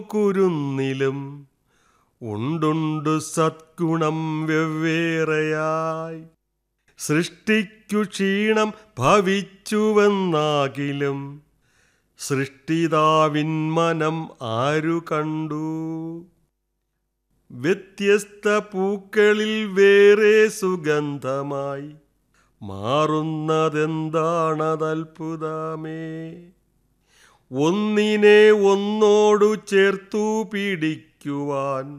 കുരുന്നിലും ഉണ്ടുണ്ടു സദ്ഗുണം വെവ്വേറെയായി സൃഷ്ടിക്കു ക്ഷീണം ഭവിച്ചുവെന്നാകിലും സൃഷ്ടിതാവിൻ മനം ആരു കണ്ടു വ്യത്യസ്ത പൂക്കളിൽ വേറെ സുഗന്ധമായി മാറുന്നതെന്താണതത്ഭുതമേ ഒന്നിനെ ഒന്നോടു ചേർത്തു പിടിക്കുവാൻ